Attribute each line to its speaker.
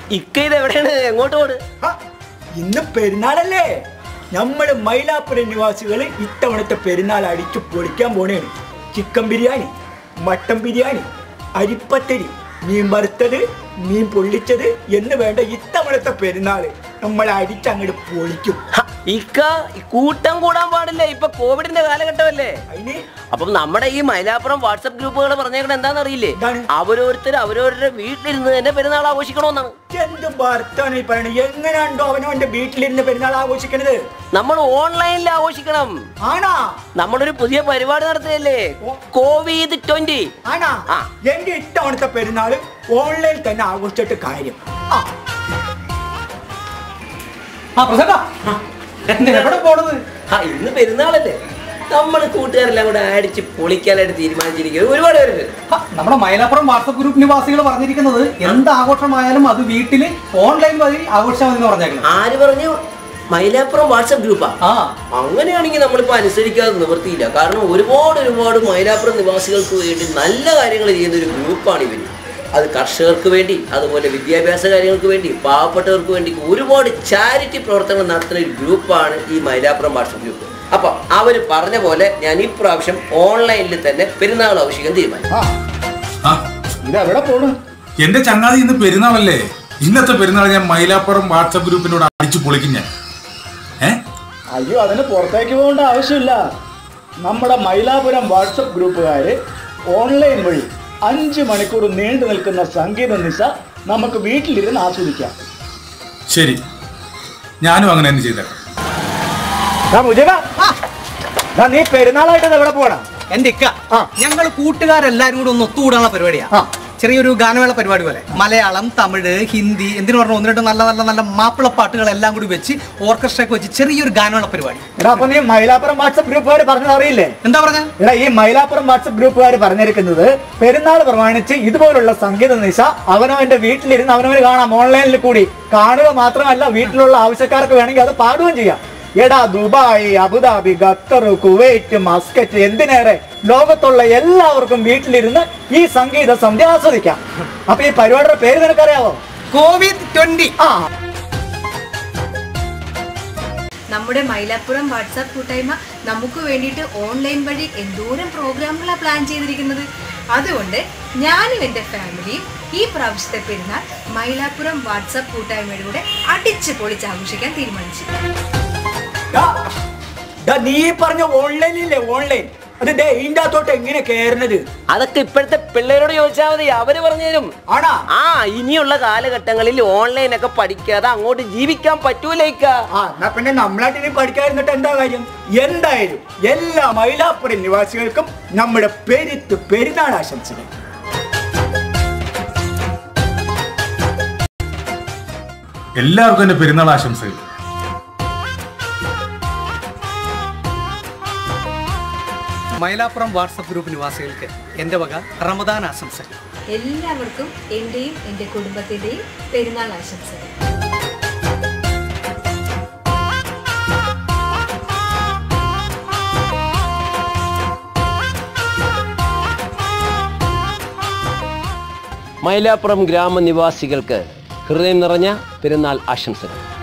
Speaker 1: ഇക്ക ഇത് എവിടെയാണ് എങ്ങോട്ട് പോണ്
Speaker 2: ഹ, ഇന്ന് പെരുന്നാളല്ലേ നമ്മള് മൈലാപ്പുരം നിവാസികൾ ഇത്തവണത്തെ പെരുന്നാൾ അടിച്ചു പൊളിക്കാൻ പോണേണ് ചിക്കൻ ബിരിയാണി മട്ടൻ ബിരിയാണി അരിപ്പത്തരി മീൻ വറുത്തത് മീൻ പൊള്ളിച്ചത് എന്ന് വേണ്ട ഇത്തവണത്തെ പെരുന്നാള് നമ്മൾ അടിച്ചങ്ങോട്ട് പൊളിക്കും
Speaker 1: ഹ, ഇക്ക ഈ കൂട്ടം കൂടാൻ പാടില്ല ഇപ്പൊ കോവിഡിന്റെ കാലഘട്ടമല്ലേ
Speaker 2: അതിന്
Speaker 1: അപ്പം നമ്മുടെ ഈ മൈലാപ്പുറം വാട്സപ്പ് ഗ്രൂപ്പുകൾ പറഞ്ഞേക്കണ എന്താണെന്ന് അറിയില്ലേ
Speaker 2: എന്താണ്?
Speaker 1: അവരോരുത്തർ അവരവരുടെ വീട്ടിലിരുന്ന് തന്നെ പെരുന്നാൾ ആഘോഷിക്കണമെന്നാണ്
Speaker 2: എന്ത് ഭർത്താവാണ് ഈ പറയണത് എങ്ങനെയാണ്ടോ അവനവന്റെ വീട്ടിലിരുന്ന് പെരുന്നാൾ ആഘോഷിക്കണത്
Speaker 1: നമ്മൾ ഓൺലൈനിൽ ആഘോഷിക്കണം
Speaker 2: ആണാ
Speaker 1: നമ്മളൊരു പുതിയ പരിപാടി നടത്തുകയല്ലേ കോവിഡ് ട്വന്റി
Speaker 2: ആണാ
Speaker 1: ആ.
Speaker 2: എന്റെ ഇത്തവണത്തെ പെരുന്നാള് ഓൺലൈനിൽ തന്നെ ആഘോഷിച്ചിട്ട് കാര്യം ആ
Speaker 3: ആ പ്രസന്ന എവിടെ പോണത്
Speaker 1: ആ ഇന്ന് പെരുന്നാളല്ലേ നമ്മൾ കൂട്ടുകാരെല്ലാം കൂടെ അടിച്ച് പൊളിക്കാനായിട്ട് തീരുമാനിച്ചിരിക്കുന്നത് ഒരുപാട് പേരുണ്ട്
Speaker 3: ഹ, നമ്മുടെ മൈലാപ്പുറം വാട്സപ്പ് ഗ്രൂപ്പ് നിവാസികൾ പറഞ്ഞിരിക്കുന്നത് എന്ത് ആഘോഷമായാലും അത് വീട്ടിൽ ഓൺലൈൻ വഴി ആഘോഷിച്ചാൽ മതി എന്ന് പറഞ്ഞേക്കുന്നത്
Speaker 1: ആര് പറഞ്ഞു മൈലാപ്പുറം വാട്സപ്പ് ഗ്രൂപ്പാ
Speaker 3: ആ
Speaker 1: അങ്ങനെയാണെങ്കിൽ നമ്മളിപ്പോ അനുസരിക്കാതെ നിവൃത്തിയില്ല കാരണം ഒരുപാട് ഒരുപാട് മൈലാപ്പുറം നിവാസികൾക്ക് വേണ്ടി നല്ല കാര്യങ്ങൾ ചെയ്യുന്ന ഒരു ഗ്രൂപ്പാണ് ഇവര് അത് കർഷകർക്ക് വേണ്ടി അതുപോലെ വിദ്യാഭ്യാസ കാര്യങ്ങൾക്ക് വേണ്ടി പാവപ്പെട്ടവർക്ക് വേണ്ടി ഒരുപാട് ചാരിറ്റി പ്രവർത്തനങ്ങൾ നടത്തുന്ന ഒരു ഗ്രൂപ്പാണ് ഈ മൈലാപ്പുറം വാട്സപ്പ് ഗ്രൂപ്പ് അപ്പൊ അവര് പറഞ്ഞ പോലെ ഞാൻ ഇപ്രാവശ്യം ഓൺലൈനിൽ തന്നെ പെരുന്നാൾ ആഘോഷിക്കാൻ തീരുമാനിച്ചു
Speaker 4: ആ,
Speaker 2: ഇതെവിടെ പോണു
Speaker 4: എന്റെ ചങ്ങാതി ഇന്ന് പെരുന്നാളല്ലേ ഇന്നത്തെ പെരുന്നാൾ ഞാൻ മൈലാപ്പുറം വാട്സപ്പ് ഗ്രൂപ്പിനോട് അടിച്ചു പൊളിക്കും ഞാൻ ഏ
Speaker 2: അയ്യോ അതിന് പുറത്തേക്ക് പോകേണ്ട ആവശ്യമില്ല നമ്മുടെ മൈലാപുരം വാട്സപ്പ് ഗ്രൂപ്പുകാര് ഓൺലൈൻ വഴി അഞ്ച് മണിക്കൂർ നീണ്ടു നിൽക്കുന്ന സംഗീത നിശ നമുക്ക് വീട്ടിലിരുന്ന് ആസ്വദിക്കാം
Speaker 4: ശരി ഞാനും അങ്ങനെ തന്നെ ചെയ്തേക്കാം
Speaker 2: നീ പെരുന്നാളായിട്ട് എവിടെ പോകണം
Speaker 3: എന്റെ ഇക്ക
Speaker 2: ആ.
Speaker 3: ഞങ്ങൾ കൂട്ടുകാരെല്ലാരും കൂടെ ഒന്ന് ഒത്തുകൂടാനുള്ള പരിപാടിയാ
Speaker 2: ആ.
Speaker 3: ചെറിയൊരു ഗാനമേള പരിപാടി പോലെ മലയാളം തമിഴ് ഹിന്ദി എന്തിനു പറഞ്ഞ ഒന്ന് രണ്ട് നല്ല നല്ല നല്ല മാപ്പിള പാട്ടുകളെല്ലാം കൂടി വെച്ച് ഓർക്കസ്ട്രയൊക്കെ വെച്ച് ചെറിയൊരു ഗാനമേള പരിപാടി
Speaker 2: എടാ അപ്പൊ നീ മൈലാപുരം വാട്സപ്പ് ഗ്രൂപ്പുകാർ പറഞ്ഞത് അറിയില്ലേ
Speaker 3: എന്താ പറഞ്ഞ
Speaker 2: എടാ ഈ മൈലാപ്പുറം വാട്സപ്പ് ഗ്രൂപ്പുകാർ പറഞ്ഞിരിക്കുന്നത് പെരുന്നാൾ പ്രമാണിച്ച് ഇതുപോലുള്ള സംഗീത നിശ അവനവന്റെ വീട്ടിലിരുന്ന് അവനവന് കാണാം ഓൺലൈനിൽ കൂടി കാണുക മാത്രമല്ല വീട്ടിലുള്ള ആവശ്യക്കാർക്ക് വേണമെങ്കിൽ അത് പാടുകയും ചെയ്യാം എടാ Dubai Abu Dhabi Qatar Kuwait Muscat എന്തിനേറെ ലോകത്തുള്ള എല്ലാവർക്കും വീട്ടിലിരുന്ന് ഈ സംഗീത സന്ധ്യ ആസ്വദിക്കാം അപ്പൊ ഈ പരിപാടിയുടെ പേര് നിനക്കറിയാവോ
Speaker 3: കോവിഡ് ട്വന്റി
Speaker 2: ആ
Speaker 5: നമ്മുടെ മൈലാപ്പുറം വാട്സാപ്പ് കൂട്ടായ്മ നമുക്ക് വേണ്ടിയിട്ട് ഓൺലൈൻ വഴി എന്തോരം പ്രോഗ്രാമുകളാണ് പ്ലാൻ ചെയ്തിരിക്കുന്നത് അതുകൊണ്ട് ഞാനും എൻ്റെ ഫാമിലിയും ഈ പ്രാവശ്യത്തെ പെരുന്നാൾ മൈലാപ്പുറം വാട്സാപ്പ് കൂട്ടായ്മയുടെ കൂടെ അടിച്ച് പൊളിച്ച് ആഘോഷിക്കാൻ തീരുമാനിച്ചു
Speaker 2: ദാ, ദാ നീ ഈ പറഞ്ഞ ഓൺലൈനില്ലേ ഓൺലൈൻ അത് ദേ ഇതിന്റെ അകത്തോട്ട് എങ്ങനെ കേറുന്നത്
Speaker 1: അതൊക്കെ ഇപ്പോഴത്തെ പിള്ളേരോട് ചോദിച്ചാൽ മതി അവര് പറഞ്ഞുതരും
Speaker 2: ആണാ
Speaker 1: ആ ഇനിയുള്ള കാലഘട്ടങ്ങളിൽ ഓൺലൈനൊക്കെ പഠിക്കാതെ അങ്ങോട്ട് ജീവിക്കാൻ പറ്റൂലേക്ക
Speaker 2: ആ എന്നാ പിന്നെ നമ്മളായിട്ട് ഇനി പഠിക്കാതിരുന്നിട്ട് എന്താ കാര്യം എന്തായാലും എല്ലാ മൈലാപ്പുരം നിവാസികൾക്കും നമ്മുടെ പെരുത്ത് പെരുന്നാൾ ആശംസകൾ
Speaker 4: എല്ലാവർക്കും എന്റെ പെരുന്നാൾ ആശംസകൾ
Speaker 3: മൈലാപ്പുറം വാട്സപ്പ് ഗ്രൂപ്പ് നിവാസികൾക്ക് എന്റെ വക റമദാൻ ആശംസകൾ
Speaker 5: എല്ലാവർക്കും എൻ്റെയും എൻ്റെ കുടുംബത്തിൻ്റെയും പെരുന്നാൾ ആശംസകൾ
Speaker 1: മൈലാപ്പുറം ഗ്രാമനിവാസികൾക്ക് ഹൃദയം നിറഞ്ഞ പെരുന്നാൾ ആശംസകൾ